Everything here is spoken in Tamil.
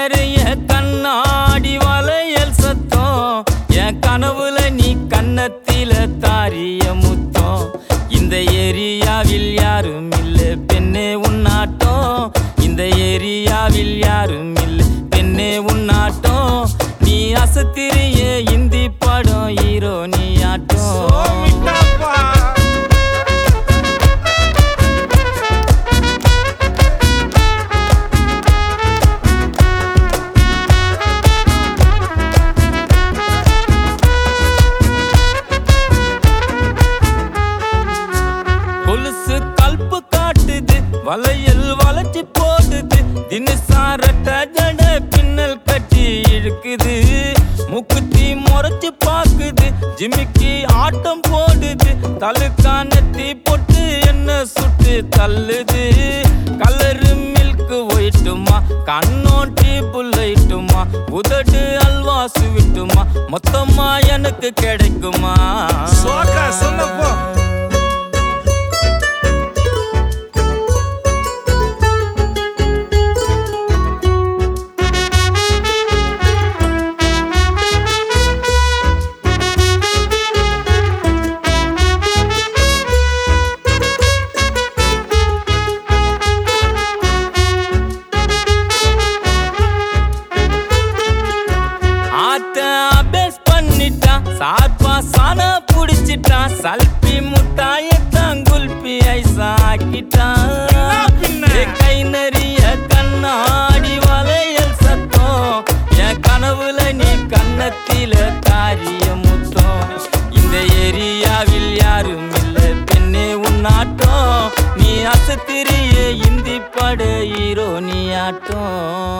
நிறைய கண்ணாடி வளையல் சத்தம் என் கனவுல நீ கன்னத்தில தாரிய முத்தம் இந்த ஏரியாவில் யாரும் இல்ல பெண்ணே உன்னாட்டம் இந்த ஏரியாவில் யாரும் இல்ல பெண்ணே உன்னாட்டம் நீ அசத்திரிய இந்தி படம் ஹீரோ நீ ஆட்டம் சோமிட்டாப்பா கொலுசு கல்பு காட்டுது வளையல் வளைச்சு போடுது தினசாரட்ட ஜட பின்னல் கட்டி இழுக்குது முக்குத்தி முறைச்சு பாக்குது ஜிமிக்கி ஆட்டம் போடுது தலுக்கானத்தி போட்டு என்ன சுட்டு தள்ளுது கலரு மில்க் ஒயிட்டுமா கண்ணோட்டி புல்லைட்டுமா உதடு அல்வா சுவிட்டுமா மொத்தமா எனக்கு கிடைக்குமா சோக்கா சொன்னப்போ ஆத்த அபேஸ் பண்ணிட்டான் சார்பா சானா புடிச்சிட்டான் சல்பி முட்டாயத்தான் குல்பி ஐசா ஆக்கிட்டான் பின்ன? என் கை நிறைய கண்ணாடி வளையல் சத்தம் என் கனவுல நீ கன்னத்தில தாரிய முத்தம் இந்த ஏரியாவில் யாரும் இல்ல பெண்ணே உன்னாட்டம் நீ அசத்திரிய இந்தி பட ஹீரோ நீ ஆட்டம்